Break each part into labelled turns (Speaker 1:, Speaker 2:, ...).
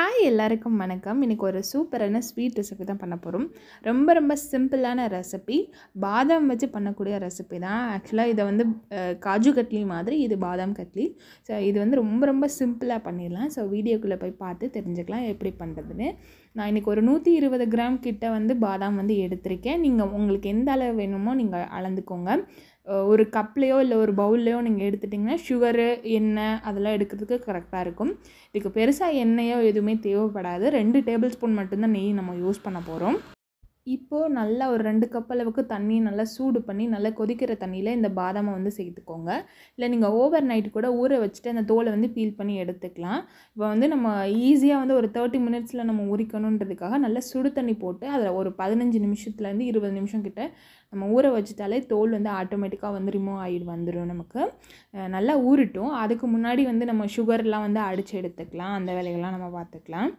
Speaker 1: hi எல்லாருக்கும் வணக்கம் இன்றைக்கி ஒரு சூப்பரான ஸ்வீட் ரெசிபி தான் பண்ண போகிறோம் ரொம்ப ரொம்ப சிம்பிளான ரெசிபி பாதாம் வச்சு பண்ணக்கூடிய ரெசிபி தான் ஆக்சுவலாக இதை வந்து அஹ், காஜு கட்லி மாதிரி இது பாதாம் கட்லி ஸோ இது வந்து ரொம்ப ரொம்ப சிம்பிளாக பண்ணிடலாம் ஸோ வீடியோக்குள்ளே போய் பார்த்து தெரிஞ்சுக்கலாம் எப்படி பண்ணுறதுன்னு நான் இன்றைக்கி ஒரு நூற்றி இருபது கிராம் கிட்ட வந்து பாதாம் வந்து எடுத்திருக்கேன் நீங்கள் உங்களுக்கு எந்த அளவு வேணுமோ நீங்கள் அளந்துக்கோங்க அஹ் ஒரு கப்லேயோ இல்லை ஒரு பவுல்லையோ நீங்கள் எடுத்துட்டிங்கன்னா சுகரு எண்ணெய் அதெல்லாம் எடுக்கிறதுக்கு கரெக்டாக இருக்கும் இதுக்கு பெருசாக எண்ணெயோ எதுவுமே தேவைப்படாது ரெண்டு டேபிள் ஸ்பூன் மட்டும்தான் நெய் நம்ம யூஸ் பண்ண போகிறோம் இப்போது நல்லா ஒரு ரெண்டு கப் அளவுக்கு தண்ணி நல்லா சூடு பண்ணி நல்லா கொதிக்கிற தண்ணியில் இந்த பாதாமை வந்து சேர்த்துக்கோங்க இல்லை நீங்கள் ஓவர் நைட் கூட ஊற வச்சுட்டு அந்த தோலை வந்து பீல் பண்ணி எடுத்துக்கலாம் இப்போ வந்து நம்ம ஈஸியாக வந்து ஒரு தேர்ட்டி மினிட்ஸில் நம்ம உரிக்கணுன்றதுக்காக நல்லா சுடு தண்ணி போட்டு அதில் ஒரு பதினஞ்சு நிமிஷத்துலேருந்து இருபது நிமிஷம் கிட்ட நம்ம ஊற வச்சுட்டாலே தோல் வந்து ஆட்டோமேட்டிக்காக வந்து ரிமூவ் ஆகிடு வந்துடும் நமக்கு அஹ் நல்லா ஊறட்டும் அதுக்கு முன்னாடி வந்து நம்ம சுகர்லாம் வந்து அடித்து எடுத்துக்கலாம் அந்த வேலைகள்லாம் நம்ம பார்த்துக்கலாம்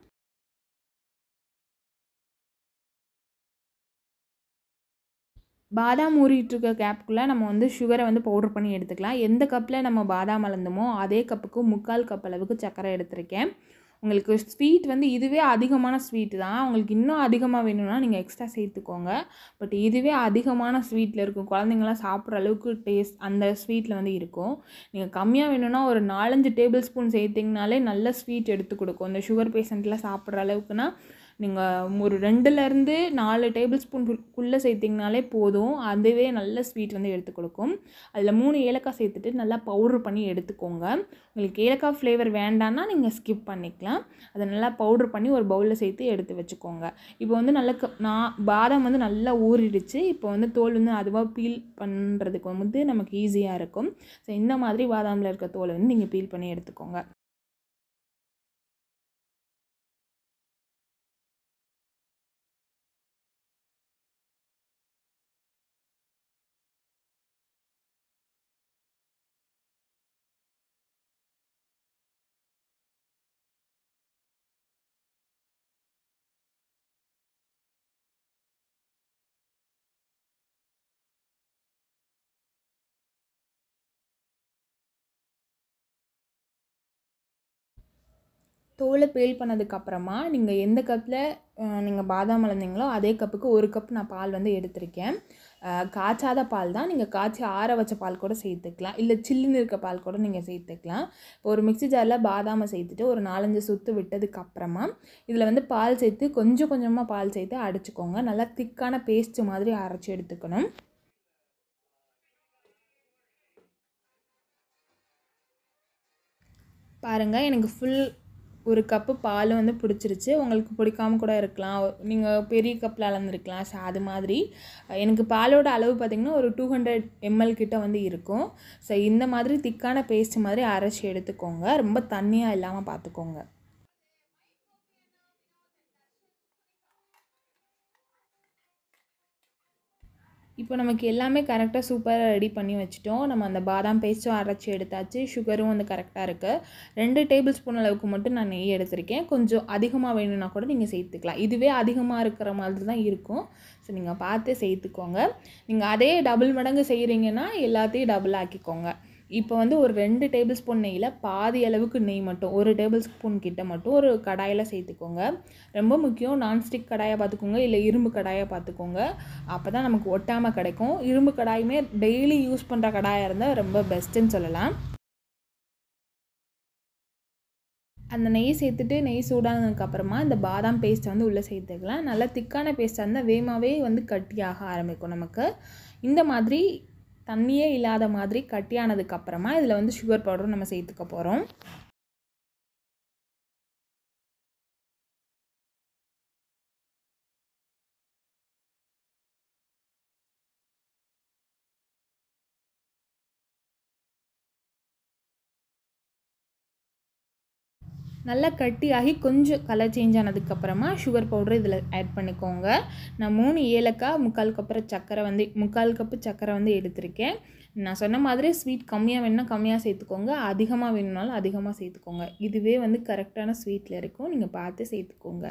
Speaker 1: பாதாம் ஊறிட்டு இருக்க கேப்புக்குள்ளே நம்ம வந்து சுகரை வந்து பவுடர் பண்ணி எடுத்துக்கலாம் எந்த கப்பில் நம்ம பாதாம் அளந்தோமோ அதே கப்புக்கு முக்கால் கப் அளவுக்கு சர்க்கரை எடுத்திருக்கேன் உங்களுக்கு ஸ்வீட் வந்து இதுவே அதிகமான ஸ்வீட் தான் உங்களுக்கு இன்னும் அதிகமாக வேணும்னா நீங்கள் எக்ஸ்ட்ரா சேர்த்துக்கோங்க பட் இதுவே அதிகமான ஸ்வீட்டில் இருக்கும் குழந்தைங்களாம் சாப்பிட்ற அளவுக்கு டேஸ்ட் அந்த ஸ்வீட்டில் வந்து இருக்கும் நீங்கள் கம்மியாக வேணும்னா ஒரு நாலஞ்சு டேபிள் ஸ்பூன் சேர்த்திங்கனாலே நல்ல ஸ்வீட் எடுத்து கொடுக்கும் இந்த சுகர் பேஷண்ட்லாம் சாப்பிட்ற அளவுக்குனா நீங்கள் ஒரு ரெண்டுலேருந்து நாலு டேபிள் ஸ்பூன்குள்ளே சேர்த்திங்கனாலே போதும் அதுவே நல்ல ஸ்வீட் வந்து எடுத்து கொடுக்கும் அதில் மூணு ஏலக்காய் சேர்த்துட்டு நல்லா பவுடர் பண்ணி எடுத்துக்கோங்க உங்களுக்கு ஏலக்காய் ஃப்ளேவர் வேண்டான்னா நீங்கள் ஸ்கிப் பண்ணிக்கலாம் அதை நல்லா பவுடர் பண்ணி ஒரு பவுலில் சேர்த்து எடுத்து வச்சுக்கோங்க இப்போ வந்து நல்ல க- நான் பாதாம் வந்து நல்லா ஊறிடுச்சு இப்போ வந்து தோல் வந்து அதுவாக பீல் பண்ணுறதுக்கு வந்து நமக்கு ஈஸியாக இருக்கும் ஸோ இந்த மாதிரி பாதாமில் இருக்க தோலை வந்து நீங்கள் பீல் பண்ணி எடுத்துக்கோங்க தோலை பேல் பண்ணதுக்கப்புறமா நீங்கள் எந்த கப்பில் நீங்கள் பாதாம் அளந்தீங்களோ அதே கப்புக்கு ஒரு கப் நான் பால் வந்து எடுத்திருக்கேன் அஹ், காய்ச்சாத பால் தான் நீங்கள் காய்ச்சி ஆற வச்ச பால் கூட சேர்த்துக்கலாம் இல்லை சில்லுன்னு இருக்க பால் கூட நீங்கள் சேர்த்துக்கலாம் இப்போ ஒரு மிக்ஸி ஜாரில் பாதாமை சேர்த்துட்டு ஒரு நாலஞ்சு சுற்று விட்டதுக்கு அப்புறமா இதில் வந்து பால் சேர்த்து கொஞ்சம் கொஞ்சமாக பால் சேர்த்து அடிச்சுக்கோங்க நல்லா திக்கான பேஸ்ட் மாதிரி அரைச்சி எடுத்துக்கணும் பாருங்கள் எனக்கு ஃபுல் ஒரு கப்பு பால் வந்து பிடிச்சிருச்சு உங்களுக்கு பிடிக்காம கூட இருக்கலாம் நீங்கள் பெரிய கப்பில் அளந்துருக்கலாம் ஸோ அது மாதிரி எனக்கு பாலோட அளவு பார்த்திங்கன்னா ஒரு டூ ஹண்ட்ரட் எம்எல் கிட்ட வந்து இருக்கும் ஸோ இந்த மாதிரி திக்கான பேஸ்ட் மாதிரி அரைச்சி எடுத்துக்கோங்க ரொம்ப தண்ணியாக இல்லாமல் பார்த்துக்கோங்க இப்போ நமக்கு எல்லாமே கரெக்டாக சூப்பராக ரெடி பண்ணி வச்சுட்டோம் நம்ம அந்த பாதாம் பேஸ்ட்டும் அரைச்சி எடுத்தாச்சு சுகரும் வந்து கரெக்டாக இருக்குது ரெண்டு டேபிள் ஸ்பூன் அளவுக்கு மட்டும் நான் நெய் எடுத்திருக்கேன் கொஞ்சம் அதிகமாக வேணும்னா கூட நீங்கள் சேர்த்துக்கலாம் இதுவே அதிகமாக இருக்கிற மாதிரி தான் இருக்கும் ஸோ நீங்கள் பார்த்து சேர்த்துக்கோங்க நீங்கள் அதே டபுள் மடங்கு செய்கிறீங்கன்னா எல்லாத்தையும் டபுள் ஆக்கிக்கோங்க இப்போ வந்து ஒரு ரெண்டு டேபிள் ஸ்பூன் நெய்யில் பாதி அளவுக்கு நெய் மட்டும் ஒரு டேபிள் ஸ்பூன் கிட்ட மட்டும் ஒரு கடாயில் சேர்த்துக்கோங்க ரொம்ப முக்கியம் நான்ஸ்டிக் கடாயை பார்த்துக்கோங்க இல்லை இரும்பு கடாயை பார்த்துக்கோங்க அப்போ தான் நமக்கு ஒட்டாமல் கிடைக்கும் இரும்பு கடாயுமே டெய்லி யூஸ் பண்ணுற கடாயாக இருந்தால் ரொம்ப பெஸ்ட்டுன்னு சொல்லலாம் அந்த நெய் சேர்த்துட்டு நெய் சூடானதுக்கப்புறமா இந்த பாதாம் பேஸ்ட்டை வந்து உள்ளே சேர்த்துக்கலாம் நல்லா திக்கான பேஸ்ட்டாக இருந்தால் வேகமாகவே வந்து கட்டியாக ஆரம்பிக்கும் நமக்கு இந்த மாதிரி தண்ணியே இல்லாத மாதிரி கட்டியானதுக்கப்புறமா இதில் வந்து சுகர் பவுடரும் நம்ம சேர்த்துக்க போகிறோம் நல்லா கட்டியாகி கொஞ்சம் கலர் சேஞ்ச் ஆனதுக்கப்புறமா சுகர் பவுடர் இதில் ஆட் பண்ணிக்கோங்க நான் மூணு ஏலக்காய் முக்கால் கப்பு சர்க்கரை வந்து முக்கால் கப்பு சர்க்கரை வந்து எடுத்திருக்கேன் நான் சொன்ன மாதிரி ஸ்வீட் கம்மியாக வேணும்னா கம்மியாக சேர்த்துக்கோங்க அதிகமாக வேணும்னாலும் அதிகமாக சேர்த்துக்கோங்க இதுவே வந்து கரெக்டான ஸ்வீட்டில் இருக்கும் நீங்கள் பார்த்து சேர்த்துக்கோங்க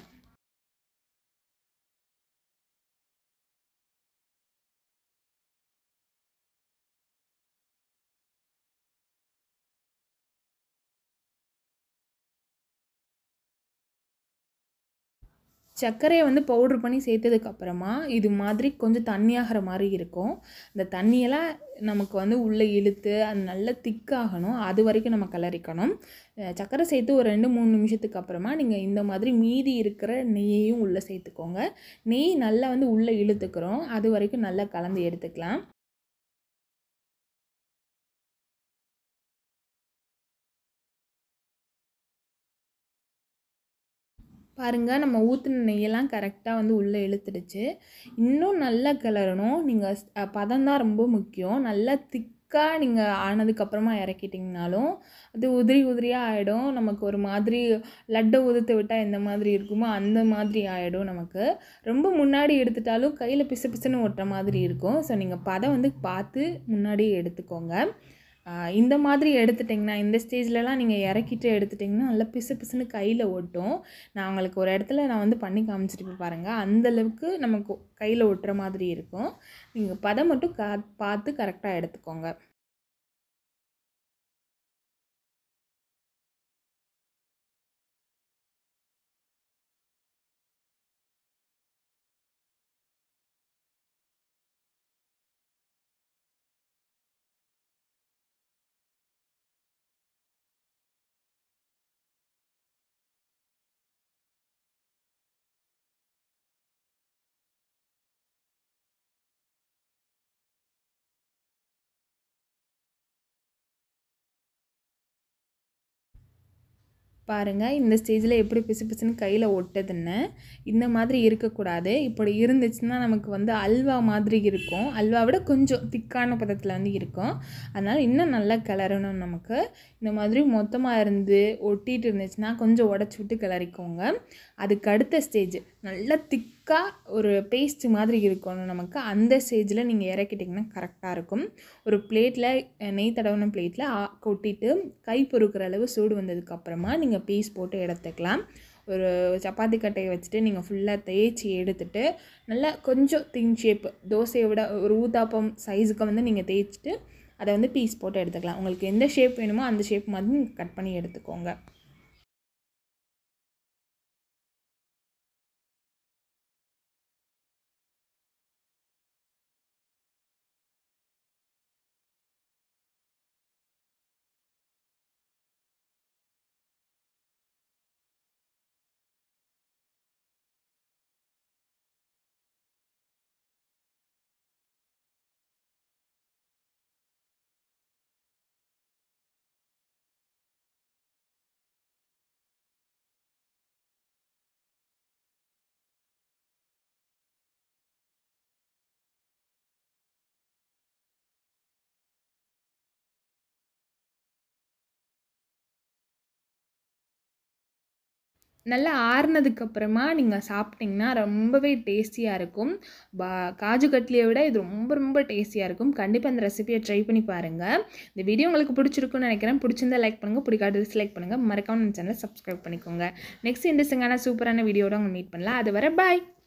Speaker 1: சர்க்கரையை வந்து பவுட்ரு பண்ணி சேர்த்ததுக்கப்புறமா இது மாதிரி கொஞ்சம் தண்ணியாகிற மாதிரி இருக்கும் இந்த தண்ணியெல்லாம் நமக்கு வந்து உள்ளே இழுத்து அது நல்லா திக்காகணும் அது வரைக்கும் நம்ம கிளறிக்கணும் அஹ் சர்க்கரை சேர்த்து ஒரு ரெண்டு மூணு நிமிஷத்துக்கு அப்புறமா நீங்கள் இந்த மாதிரி மீதி இருக்கிற நெய்யையும் உள்ளே சேர்த்துக்கோங்க நெய் நல்லா வந்து உள்ளே இழுத்துக்கிறோம் அது வரைக்கும் நல்லா கலந்து எடுத்துக்கலாம் பாருங்கள் நம்ம ஊற்றின நெய்யெல்லாம் கரெக்டாக வந்து உள்ளே இழுத்துடுச்சு இன்னும் நல்லா கிளறணும் நீங்கள் பதம் தான் ரொம்ப முக்கியம் நல்லா திக்காக நீங்கள் ஆனதுக்கப்புறமா இறக்கிட்டிங்கனாலும் அது உதிரி உதிரியாக ஆகிடும் நமக்கு ஒரு மாதிரி லட்டை உதுத்து விட்டால் எந்த மாதிரி இருக்குமோ அந்த மாதிரி ஆகிடும் நமக்கு ரொம்ப முன்னாடி எடுத்துட்டாலும் கையில் பிசு பிசுன்னு ஒட்டுற மாதிரி இருக்கும் ஸோ நீங்கள் பதம் வந்து பார்த்து முன்னாடியே எடுத்துக்கோங்க ஆஹ் இந்த மாதிரி எடுத்துட்டிங்கன்னா இந்த ஸ்டேஜ்லலாம் நீங்கள் இறக்கிட்டு எடுத்துட்டிங்கன்னா நல்லா பிசு பிசுன்னு கையில் ஒட்டும் நான் உங்களுக்கு ஒரு இடத்துல நான் வந்து பண்ணி காமிச்சிட்டு போய் பாருங்கள் அந்தளவுக்கு நமக்கு கையில் ஒட்டுற மாதிரி இருக்கும் நீங்கள் பதம் மட்டும் கா பார்த்து கரெக்டாக எடுத்துக்கோங்க பாருங்கள் இந்த ஸ்டேஜில் எப்படி பிசு பிசுன்னு கையில் ஒட்டுதுன்னு இந்த மாதிரி இருக்கக்கூடாது இப்படி இருந்துச்சுன்னா நமக்கு வந்து அல்வா மாதிரி இருக்கும் அல்வா விட கொஞ்சம் திக்கான பதத்தில் வந்து இருக்கும் அதனால் இன்னும் நல்லா கிளறணும் நமக்கு இந்த மாதிரி மொத்தமாக இருந்து ஒட்டிட்டு இருந்துச்சுன்னா கொஞ்சம் உடச்சி விட்டு கிளறிக்கோங்க அதுக்கு அடுத்த ஸ்டேஜ் நல்லா திக்காக ஒரு பேஸ்ட் மாதிரி இருக்கணும் நமக்கு அந்த ஸ்டேஜில் நீங்கள் இறக்கிட்டிங்கன்னா கரெக்டாக இருக்கும் ஒரு பிளேட்டில் நெய் தடவின பிளேட்டில் கொட்டிட்டு கை பொறுக்கிற அளவு சூடு வந்ததுக்கப்புறமா நீங்கள் பீஸ் போட்டு எடுத்துக்கலாம் ஒரு சப்பாத்தி கட்டையை வச்சுட்டு நீங்கள் ஃபுல்லாக தேய்ச்சி எடுத்துட்டு நல்லா கொஞ்சம் தின் ஷேப் தோசையை விட ஒரு ஊத்தாப்பம் சைஸுக்கு வந்து நீங்கள் தேய்ச்சிட்டு அதை வந்து பீஸ் போட்டு எடுத்துக்கலாம் உங்களுக்கு எந்த ஷேப் வேணுமோ அந்த ஷேப் மாதிரி நீங்கள் கட் பண்ணி எடுத்துக்கோங்க நல்லா ஆறுனதுக்கப்புறமா நீங்கள் சாப்பிட்டிங்கன்னா ரொம்பவே டேஸ்டியாக இருக்கும் பா காஜு கட்லியை விட இது ரொம்ப ரொம்ப டேஸ்டியாக இருக்கும் கண்டிப்பாக அந்த ரெசிபியை ட்ரை பண்ணி பாருங்கள் இந்த வீடியோ உங்களுக்கு பிடிச்சிருக்குன்னு நினைக்கிறேன் பிடிச்சிருந்தா லைக் பண்ணுங்கள் பிடிக்காது டிஸ்லைக் பண்ணுங்கள் மறக்காம நம்ம சேனலை சப்ஸ்கிரைப் பண்ணிக்கோங்க நெக்ஸ்ட் இன்ட்ரெஸ்டிங்கான சூப்பரான வீடியோட உங்களை மீட் பண்ணலாம் அது வரை பாய்